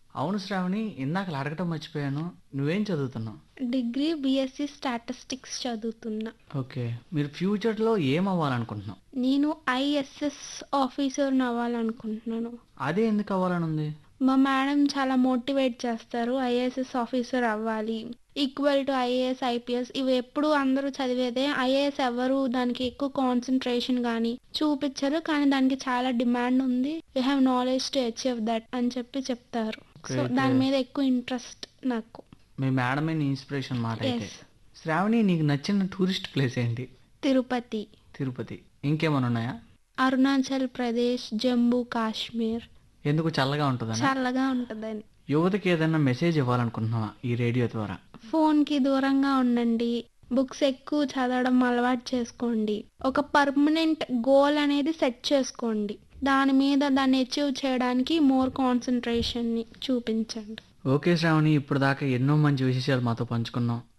అవును శ్రావణి ఇందాక అడగటం మర్చిపోయాను నువ్వేం చదువుతున్నావు డిగ్రీ బీఎస్సీ స్టాటిస్టిక్స్ చదువుతున్నా ఓకే మీరు ఫ్యూచర్లో ఏం అవ్వాలనుకుంటున్నావు నేను ఐఎస్ఎస్ ఆఫీసర్ని అవ్వాలనుకుంటున్నాను అదే ఎందుకు అవ్వాలని ఉంది మా మేడం చాలా మోటివేట్ చేస్తారు ఐఏఎస్ ఆఫీసర్ అవ్వాలి ఈక్వల్ టు ఐఏఎస్ ఐపీఎస్ ఇవి ఎప్పుడు అందరూ చదివేదే ఐఏఎస్ ఎవరు దానికి ఎక్కువ కాన్సన్ట్రేషన్ కానీ చూపించరు కానీ దానికి చాలా డిమాండ్ ఉంది you have knowledge to achieve that అని చెప్పి చెప్తారు సో Okay, దాని okay. మీద ఎక్కువ ఇంట్రెస్ట్ నాకు మీ మేడమే నీ ఇన్స్పిరేషన్ మాట అయితే Yes. శ్రావణి నీకు నచ్చిన టూరిస్ట్ ప్లేస్ ఏంటి తిరుపతి తిరుపతి ఇంకేమైనా ఉన్నాయా అరుణాచల్ ప్రదేశ్ జమ్మూ కాశ్మీర్ ఎందుకు చల్లగా ఉంటుందని చల్లగా ఉంటుందని యువతకి ఏదైనా మెసేజ్ ఇవ్వాలనుకుంటున్నావా ఈ రేడియో ద్వారా ఫోన్కి దూరంగా ఉండండి బుక్స్ ఎక్కువ చదవడం అలవాటు చేసుకోండి ఒక పర్మనెంట్ గోల్ అనేది సెట్ చేసుకోండి దాని మీద దాన్ని అచీవ్ చేయడానికి మోర్ కాన్సన్ట్రేషన్ని చూపించండి ఓకే శ్రావణి ఇప్పుడు దాకా ఎన్నో మంచి విశేషాలు మాతో పంచుకున్నాం